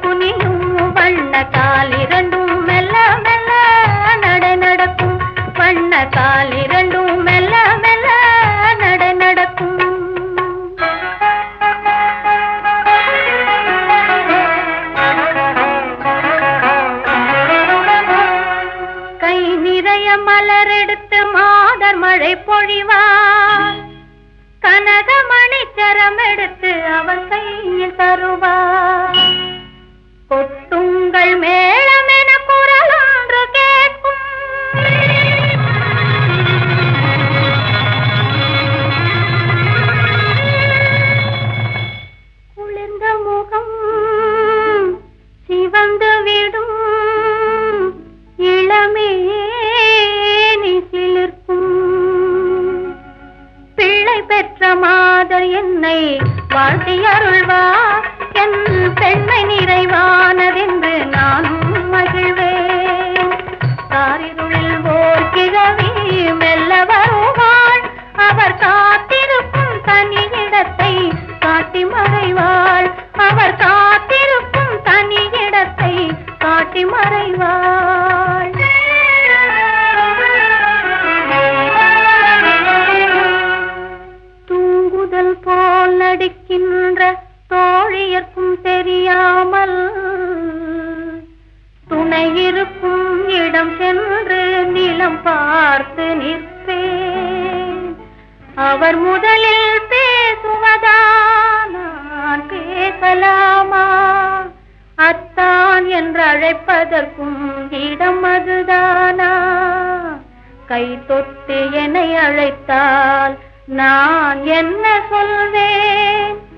குனியும் வண்ண கால் இரண்டும் மெல்ல மெல்ல நடை நடக்கும் வண்ண கால் இரண்டும் மெல்ல மெல்ல நடை நடக்கும் கை நிறைய மலர் எடுத்து மாதர் மழை பொழிவார் கனகமணி சரம் எடுத்து அவர் கையில் தருவார் கொட்டுங்கள் மேளம் என குரல் ஒன்று கேட்கும் குளிர்ந்த முகம் சிவந்து விடும் இளமேனி சிலிர்க்கும் பிள்ளை பெற்ற மாதர் என்னை வாழ்த்தி அருள்வார் என் பெண்மை நிறைவானதென்று நானும் மகிழ்வேன் காரிருளில் ஓர் கிழவி மெல்ல வருவாள் அவர் காத்திருக்கும் தனி இடத்தை காட்டி மறைவாள் அவர் காத்திருக்கும் தனி இடத்தை காட்டி மறைவாள் தூங்குதல் போல் நடிக்கின்ற தோழியர்க்கும் தெரியாமல் துணை இருக்கும் இடம் சென்று நிலம் பார்த்து நிற்பேன் அவர் முதலில் பேசுவதா நான் பேசலாமா அத்தான் என்று அழைப்பதற்கும் இடம் அதுதானா கை தொட்டு என்னை அழைத்தால் நான் என்ன சொல்வேன்